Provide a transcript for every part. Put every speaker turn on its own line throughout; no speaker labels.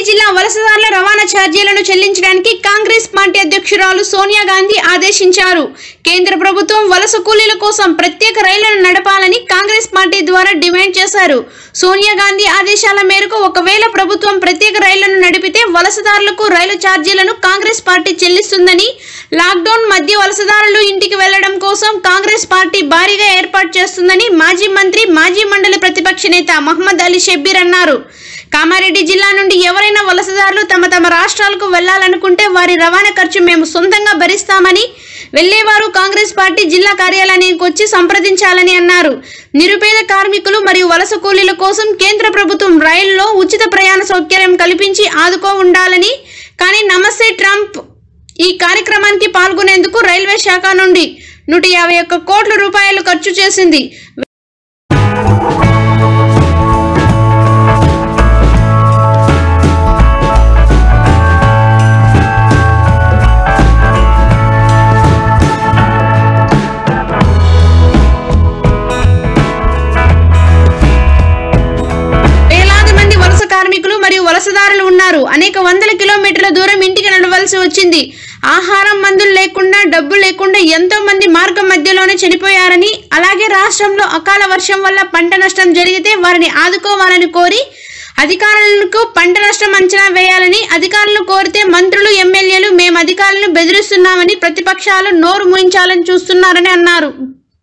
జిల్లా వలసదారుల రవాణా ఛార్జీలను చెల్లించడానికి కాంగ్రెస్ పార్టీ అధ్యక్షురాలు సోనియా గాంధీ ఆదేశించారు కేంద్ర ప్రభుత్వం వలస కూలీల కోసం ప్రత్యేక రైళ్లను నడపాలని కాంగ్రెస్ పార్టీ ద్వారా డిమాండ్ చేశారు సోనియా గాంధీ ఆదేశాల మేరకు ఒకవేళ ప్రభుత్వం ప్రత్యేక రైళ్లను నడిపితే వలసదారులకు రైలు ఛార్జీలను కాంగ్రెస్ పార్టీ చెల్లిస్తుందని లాక్డౌన్ మధ్య వలసదారులు ఇంటికి వెళ్లడం కోసం కాంగ్రెస్ పార్టీ భారీగా ఏర్పాటు చేస్తుందని మాజీ మంత్రి మాజీ మండలి ప్రతిపక్ష నేత మహమ్మద్ అలీ షబ్బీర్ అన్నారు కామారెడ్డి జిల్లా నుండి ఎవరైనా వలసదారులు తమ తమ రాష్ట్రాలకు వెళ్లాలనుకుంటే వారి రవాణా ఖర్చు మేము సొంతంగా భరిస్తామని వెళ్లేవారు కాంగ్రెస్ పార్టీ జిల్లా కార్యాలయానికి వచ్చి సంప్రదించాలని అన్నారు నిరుపేద కార్మికులు మరియు వలస కూలీల కోసం కేంద్ర ప్రభుత్వం రైల్లో ఉచిత ప్రయాణ సౌకర్యం కల్పించి ఆదుకో ఉండాలని కానీ నమస్తే ట్రంప్ ఈ కార్యక్రమానికి పాల్గొనేందుకు రైల్వే శాఖ నుండి నూట యాభై ఒక్క కోట్ల రూపాయలు ఖర్చు చేసింది వేలాది మంది వలస కార్మికులు మరియు వలసదారులు ఉన్నారు అనేక వందల కిలోమీటర్ల దూరం ఇంటికి నడవలసి వచ్చింది ఆహారం మందులు లేకుండా డబ్బు లేకుండా ఎంతో మంది మార్గం మధ్యలోనే చనిపోయారని అలాగే రాష్ట్రంలో అకాల వర్షం వల్ల పంట నష్టం జరిగితే వారిని ఆదుకోవాలని కోరి అధికారులకు పంట నష్టం అంచనా వేయాలని అధికారులు కోరితే మంత్రులు ఎమ్మెల్యేలు మేము అధికారులను బెదిరిస్తున్నామని ప్రతిపక్షాలు నోరు మూయించాలని చూస్తున్నారని అన్నారు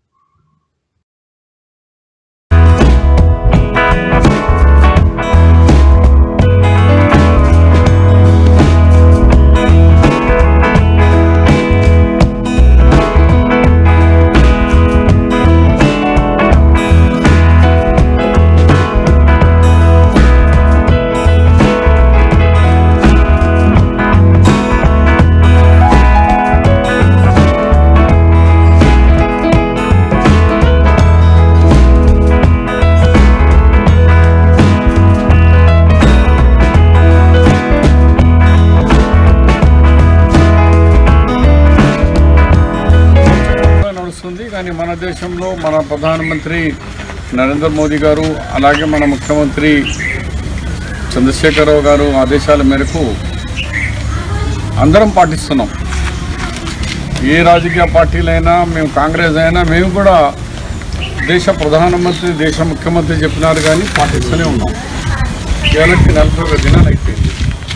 కూడా నడుస్తుంది కానీ మన దేశంలో మన ప్రధానమంత్రి నరేంద్ర మోదీ గారు అలాగే మన ముఖ్యమంత్రి చంద్రశేఖరరావు గారు ఆదేశాల మేరకు అందరం పాటిస్తున్నాం ఏ రాజకీయ పార్టీలైనా మేము కాంగ్రెస్ అయినా మేము కూడా దేశ ప్రధానమంత్రి దేశ ముఖ్యమంత్రి చెప్పినారు కానీ పాటిస్తూనే ఉన్నాం ఇవాళకి నలభై ఒక దినాలు అయిపోయింది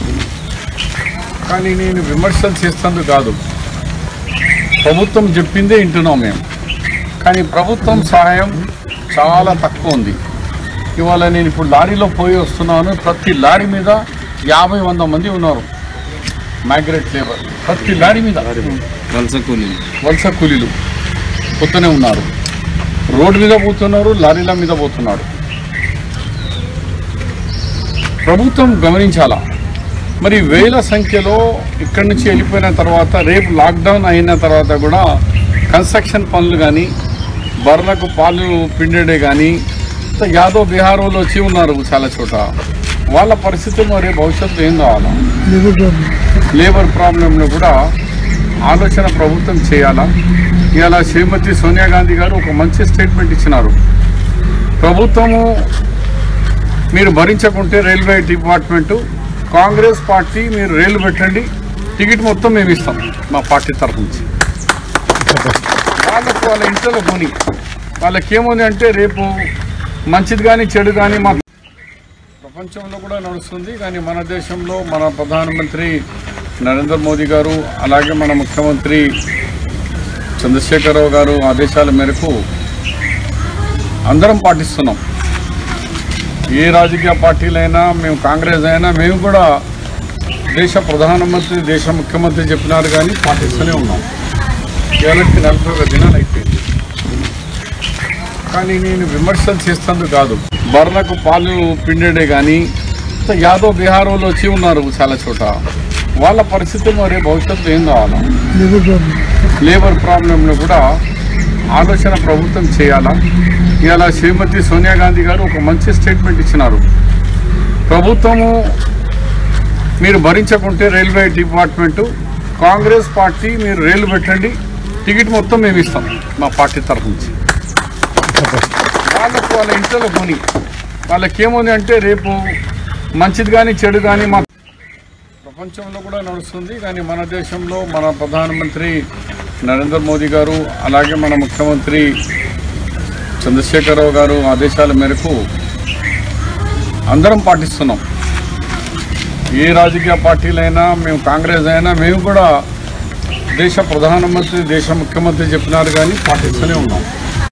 కానీ నేను విమర్శలు చేస్తుంది కాదు ప్రభుత్వం చెప్పిందే వింటున్నాం మేము కానీ ప్రభుత్వం సహాయం చాలా తక్కువ ఉంది ఇవాళ నేను ఇప్పుడు లారీలో పోయి వస్తున్నాను ప్రతి లారీ మీద యాభై వంద మంది ఉన్నారు మైగ్రేట్ లేబర్ ప్రతి లారీ మీద
వలస కూలీలు
వలస కూలీలు పోతూనే ఉన్నారు రోడ్డు మీద పోతున్నారు లారీల మీద పోతున్నారు ప్రభుత్వం గమనించాలా మరి వేల సంఖ్యలో ఇక్కడి నుంచి వెళ్ళిపోయిన తర్వాత రేపు లాక్డౌన్ అయిన తర్వాత కూడా కన్స్ట్రక్షన్ పనులు కానీ బర్రెలకు పాలు పిండేడే కానీ యాదవ్ బీహార్ వాళ్ళు వచ్చి ఉన్నారు చాలా చోట వాళ్ళ పరిస్థితి మరి భవిష్యత్తు ఏం కావాలా లేబర్ ప్రాబ్లంలో కూడా ఆలోచన ప్రభుత్వం చేయాలా ఇవాళ శ్రీమతి సోనియా గాంధీ గారు ఒక మంచి స్టేట్మెంట్ ఇచ్చినారు ప్రభుత్వము మీరు భరించకుంటే రైల్వే డిపార్ట్మెంటు కాంగ్రెస్ పార్టీ మీరు రైలు పెట్టండి టికెట్ మొత్తం మేము ఇస్తాం మా పార్టీ తరఫు నుంచి వాళ్ళకు వాళ్ళ ఇంట్లో పోని వాళ్ళకి ఏముంది అంటే రేపు మంచిది కానీ చెడు కానీ మా ప్రపంచంలో కూడా నడుస్తుంది కానీ మన దేశంలో మన ప్రధానమంత్రి నరేంద్ర మోదీ గారు అలాగే మన ముఖ్యమంత్రి చంద్రశేఖరరావు గారు ఆదేశాల మేరకు అందరం పాటిస్తున్నాం ఏ రాజకీయ పార్టీలైనా మేము కాంగ్రెస్ అయినా మేము కూడా దేశ ప్రధానమంత్రి దేశ ముఖ్యమంత్రి చెప్పినారు కానీ పాటిస్తూనే ఉన్నాం ఇవాళకి నలభై ఒక దినాలు అయిపోయింది కానీ నేను విమర్శలు చేస్తుంది కాదు బర్రెలకు పాలు పిండేడే కానీ యాదవ్ బీహార్ వాళ్ళు వచ్చి ఉన్నారు చాలా చోట వాళ్ళ పరిస్థితి మరి భవిష్యత్తు ఏం కావాలా లేబర్ ప్రాబ్లంలో కూడా ఆలోచన ప్రభుత్వం చేయాలా ఇవాళ శ్రీమతి సోనియా గాంధీ గారు ఒక మంచి స్టేట్మెంట్ ఇచ్చినారు ప్రభుత్వము మీరు భరించకుంటే రైల్వే డిపార్ట్మెంటు కాంగ్రెస్ పార్టీ మీరు రైలు పెట్టండి టికెట్ మొత్తం మేము ఇస్తాం మా పార్టీ తరఫు నుంచి వాళ్ళకు వాళ్ళ ఇంట్లో పోని వాళ్ళకి ఏముంది అంటే రేపు మంచిది కానీ చెడు కానీ మా ప్రపంచంలో కూడా నడుస్తుంది కానీ మన దేశంలో మన ప్రధానమంత్రి నరేంద్ర మోదీ గారు అలాగే మన ముఖ్యమంత్రి చంద్రశేఖరరావు గారు ఆదేశాల మేరకు అందరం పాటిస్తున్నాం ఏ రాజకీయ పార్టీలైనా మేము కాంగ్రెస్ అయినా మేము కూడా దేశ ప్రధానమంత్రి దేశ ముఖ్యమంత్రి చెప్పినారు కానీ పాటిస్తూనే ఉన్నాం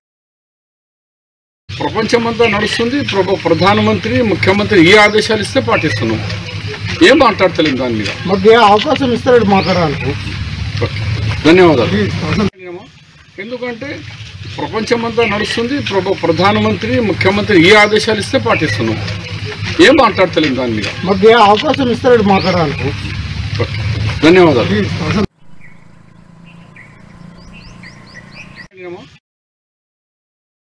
ప్రపంచమంతా నడుస్తుంది ప్రభు ప్రధానమంత్రి ముఖ్యమంత్రి ఏ ఆదేశాలు ఇస్తే పాటిస్తున్నాం ఏం మాట్లాడతలేం దాని మీద
మాకు ఏ అవకాశం ఇస్తాడు మాట్లాడడానికి
ఓకే. ధన్యవాదాలు ఎందుకంటే ప్రపంచమంతా నడుస్తుంది ప్రభు ప్రధానమంత్రి ముఖ్యమంత్రి ఏ ఆదేశాలు ఇస్తే పాటిస్తున్నాం ఏం మాట్లాడతలేం దాని మీద
మాకు ఏ అవకాశం ఇస్తాడు మాట్లాడడానికి
ఓకే. ధన్యవాదాలు